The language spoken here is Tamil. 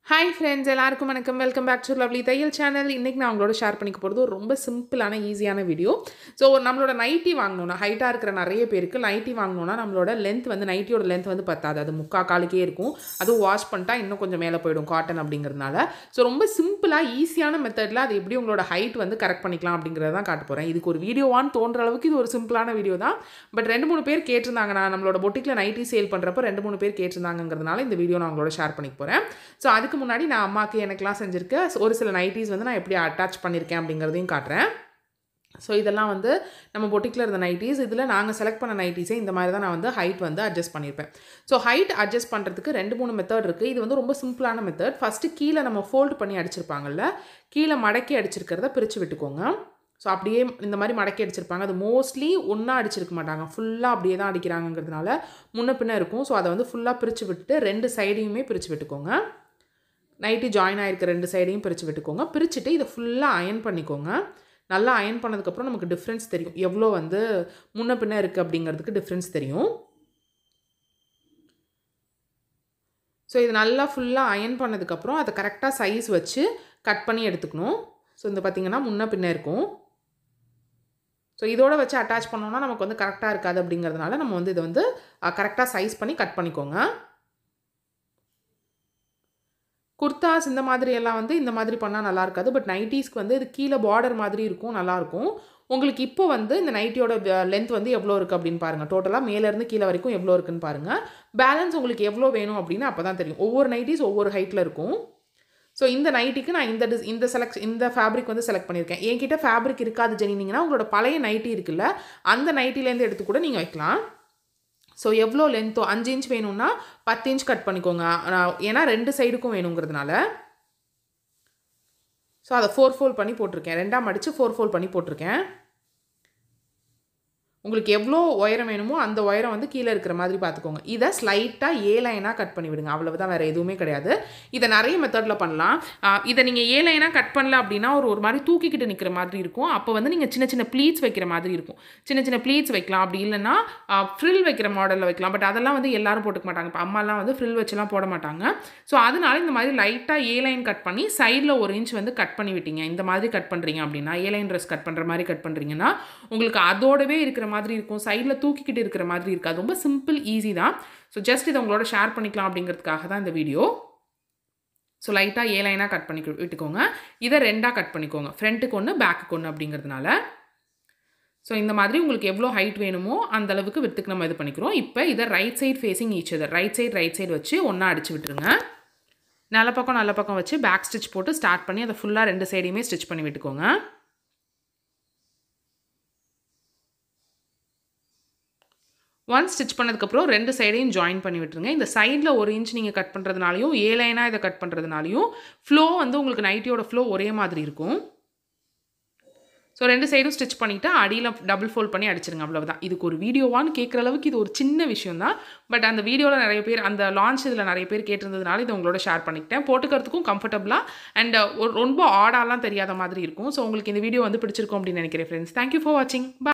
ஹாய் ஃப்ரெண்ட்ஸ் எல்லாருக்கும் வணக்கம் வெல்கம் பேக் டு லவ்லி தையல் சேனல் இன்றைக்கி நான் உங்களோட ஷேர் பண்ணிக்க போகிறது ஒரு ரொம்ப சிம்பிளான ஈஸியான வீடியோ ஸோ நம்மளோட நைட்டி வாங்கணும்னா ஹைட்டாக இருக்கிற நிறைய பேருக்கு நைட்டி வாங்கணும்னா நம்மளோட லென்த் வந்து நைட்டியோட லென்த் வந்து பத்தாது அது முக்கா காலுக்கே இருக்கும் அதுவும் வாஷ் பண்ணிட்டா இன்னும் கொஞ்சம் மேலே போயிடும் காட்டன் அப்படிங்கிறதுனால ஸோ ரொம்ப சிம்பிளாக ஈஸியான மெத்தடில் அது எப்படி உங்களோட ஹைட் வந்து கரெக்ட் பண்ணிக்கலாம் அப்படிங்கிறத தான் காட்ட போகிறேன் இதுக்கு ஒரு வீடியோவான்னு தோன்ற அளவுக்கு இது ஒரு சிம்பிளான வீடியோ தான் பட் ரெண்டு மூணு பேர் கேட்டிருந்தாங்க நான் நம்மளோட பொட்டிக்கில் நைட்டி சேல் பண்ணுறப்ப ரெண்டு மூணு பேர் கேட்டிருந்தாங்கிறதுனால இந்த வீடியோ நான் உங்களோட ஷேர் பண்ணிக்க போகிறேன் ஸோ அதுக்கு முன்னாடி நான் அம்மாவுக்கு எனக்குலாம் செஞ்சுருக்க ஒரு சில நைட்டிஸ் வந்து நான் எப்படி அட்டாச் பண்ணியிருக்கேன் அப்படிங்கிறதையும் காட்டுறேன் ஸோ இதெல்லாம் வந்து நம்ம பொட்டிக்கில் இருந்த நைட்டிஸ் இதில் நாங்கள் செலக்ட் பண்ண நைட்டிஸே இந்த மாதிரி தான் நான் வந்து ஹைட் வந்து அட்ஜஸ்ட் பண்ணியிருப்பேன் ஸோ ஹைட் அட்ஜஸ்ட் பண்ணுறதுக்கு ரெண்டு மூணு மெத்தட் இருக்குது இது வந்து ரொம்ப சிம்பிளான மெத்தட் ஃபஸ்ட்டு கீழே நம்ம ஃபோல்டு பண்ணி அடிச்சிருப்பாங்கல்ல கீழே மடக்கி அடிச்சிருக்கிறத பிரித்து விட்டுக்கோங்க ஸோ அப்படியே இந்த மாதிரி மடக்கி அடிச்சிருப்பாங்க அது மோஸ்ட்லி ஒன்றா அடிச்சிருக்க மாட்டாங்க ஃபுல்லாக அப்படியே தான் அடிக்கிறாங்கிறதுனால முன்ன பின்ன இருக்கும் ஸோ அதை வந்து ஃபுல்லாக பிரித்து விட்டு ரெண்டு சைடையுமே பிரித்து விட்டுக்கோங்க நைட்டு ஜாயின் ஆகிருக்க ரெண்டு சைடையும் பிரித்து விட்டுக்கோங்க பிரிச்சுட்டு இதை ஃபுல்லாக அயன் பண்ணிக்கோங்க நல்லா அயன் பண்ணதுக்கப்புறம் நமக்கு டிஃப்ரென்ஸ் தெரியும் எவ்வளோ வந்து முன்ன பின்ன இருக்குது அப்படிங்கிறதுக்கு டிஃப்ரென்ஸ் தெரியும் ஸோ இது நல்லா ஃபுல்லாக அயன் பண்ணதுக்கப்புறம் அதை கரெக்டாக சைஸ் வச்சு கட் பண்ணி எடுத்துக்கணும் ஸோ இந்த பார்த்திங்கன்னா முன்ன பின்ன இருக்கும் ஸோ இதோட வச்சு அட்டாச் பண்ணோன்னா நமக்கு வந்து கரெக்டாக இருக்காது அப்படிங்கிறதுனால நம்ம வந்து இதை வந்து கரெக்டாக சைஸ் பண்ணி கட் பண்ணிக்கோங்க குர்தாஸ் இந்த மாதிரி எல்லாம் வந்து இந்த மாதிரி பண்ணால் நல்லா இருக்காது பட் நைட்டிஸ்க்கு வந்து இது கீழே பார்டர் மாதிரி இருக்கும் நல்லாயிருக்கும் உங்களுக்கு இப்போ வந்து இந்த நைட்டியோட லென்த் வந்து எவ்வளோ இருக்குது அப்படின்னு பாருங்கள் டோட்டலாக மேலேருந்து கீழே வரைக்கும் எவ்வளோ இருக்குன்னு பாருங்கள் பேலன்ஸ் உங்களுக்கு எவ்வளோ வேணும் அப்படின்னு அப்போ தான் தெரியும் ஒவ்வொரு நைட்டிஸ் ஒவ்வொரு ஹைட்டில் இருக்கும் ஸோ இந்த நைட்டிக்கு நான் இந்த டிஸ் இந்த செலக்ட் இந்த ஃபேப்ரிக் வந்து செலக்ட் பண்ணியிருக்கேன் என்கிட்ட ஃபேப்ரிக் இருக்காது ஜெனினிங்கன்னா உங்களோட பழைய நைட்டி இருக்குல்ல அந்த நைட்டிலேருந்து எடுத்து கூட நீங்கள் வைக்கலாம் ஸோ எவ்வளோ லென்த்தோ அஞ்சு இன்ச் வேணும்னா பத்து இன்ச் கட் பண்ணிக்கோங்க ஏன்னா ரெண்டு சைடுக்கும் வேணுங்கிறதுனால ஸோ அதை ஃபோர் ஃபோல் பண்ணி போட்டிருக்கேன் ரெண்டாம் அடித்து ஃபோர் ஃபோல் பண்ணி போட்டிருக்கேன் உங்களுக்கு எவ்வளோ உயரம் வேணுமோ அந்த உயரம் வந்து கீழே இருக்கிற மாதிரி பார்த்துக்கோங்க இதை ஸ்லைட்டாக ஏ லைனாக கட் பண்ணி விடுங்க அவ்வளவுதான் வேறு எதுவுமே கிடையாது இதை நிறைய மெத்தடில் பண்ணலாம் இதை நீங்கள் ஏ லைனாக கட் பண்ணல அப்படின்னா ஒரு ஒரு மாதிரி தூக்கிக்கிட்டு நிற்கிற மாதிரி இருக்கும் அப்போ வந்து நீங்கள் சின்ன சின்ன ப்ளீட்ஸ் வைக்கிற மாதிரி இருக்கும் சின்ன சின்ன ப்ளீட்ஸ் வைக்கலாம் அப்படி இல்லைன்னா ஃப்ரில் வைக்கிற மாடலில் வைக்கலாம் பட் அதெல்லாம் வந்து எல்லாரும் போட்டுக்க மாட்டாங்க இப்போ அம்மாலாம் வந்து ஃப்ரில் வச்சுலாம் போட மாட்டாங்க ஸோ அதனால இந்த மாதிரி லைட்டாக ஏ லைன் கட் பண்ணி சைடில் ஒரு இன்ச் வந்து கட் பண்ணி விட்டீங்க இந்த மாதிரி கட் பண்ணுறீங்க அப்படின்னா ஏ லைன் ட்ரெஸ் கட் பண்ணுற மாதிரி கட் பண்ணுறீங்கன்னா உங்களுக்கு அதோடவே இருக்கிற மாதிரி இருக்கும் சைடில் தூக்கிக்கிட்டு இருக்கிற மாதிரி இருக்காது ரொம்ப சிம்பிள் ஈஸி தான் ஸோ ஜஸ்ட் இதை உங்களோட ஷேர் பண்ணிக்கலாம் அப்படிங்கிறதுக்காக தான் இந்த வீடியோ ஸோ லைட்டாக ஏ லைனாக கட் பண்ணி விட்டுக்கோங்க இதை ரெண்டாக கட் பண்ணிக்கோங்க ஃப்ரண்ட்டுக்கு ஒன்று பேக்குக்கு ஒன்று அப்படிங்கிறதுனால ஸோ இந்த மாதிரி உங்களுக்கு எவ்வளோ ஹைட் வேணுமோ அந்த அளவுக்கு வித்துக்கு நம்ம இது பண்ணிக்கிறோம் இப்போ இதை right side facing each other right side right side வச்சு ஒன்றா அடிச்சு விட்டுருங்க நல்ல பக்கம் நல்ல பக்கம் வச்சு பேக் ஸ்டிச் போட்டு ஸ்டார்ட் பண்ணி அதை ஃபுல்லாக ரெண்டு சைடையுமே ஸ்டிச் பண்ணி விட்டுக்கோங்க ஒன் ஸ்டிச் பண்ணதுக்கப்புறம் ரெண்டு சைடையும் ஜாயின் பண்ணி விட்டுருங்க இந்த சைடில் ஒரு இன்ச் நீங்கள் கட் பண்ணுறதுனாலையும் ஏ லைனாக இதை கட் பண்ணுறதுனாலையும் ஃப்ளோ வந்து உங்களுக்கு நைட்டியோட ஃப்ளோ ஒரே மாதிரி இருக்கும் ஸோ ரெண்டு சைடும் ஸ்டிச் பண்ணிவிட்டு அடியில் டபுள் ஃபோல்ட் பண்ணி அடிச்சிருங்க அவ்வளோதான் இதுக்கு ஒரு வீடியோவான்னு கேட்குற அளவுக்கு இது ஒரு சின்ன விஷயம் தான் பட் அந்த வீடியோவில் நிறைய பேர் அந்த லான்ச் இதில் நிறைய பேர் கேட்டிருந்ததுனால இதை உங்களோட ஷேர் பண்ணிக்கிட்டேன் போட்டுக்கிறதுக்கும் கம்ஃபர்டபுளாக அண்ட் ஒரு ரொம்ப ஆடாலாம் தெரியாத மாதிரி இருக்கும் ஸோ உங்களுக்கு இந்த வீடியோ வந்து பிடிச்சிருக்கும் அப்படின்னு நினைக்கிறேன் ஃப்ரெண்ட்ஸ் தேங்க்யூ ஃபார் வாட்சிங்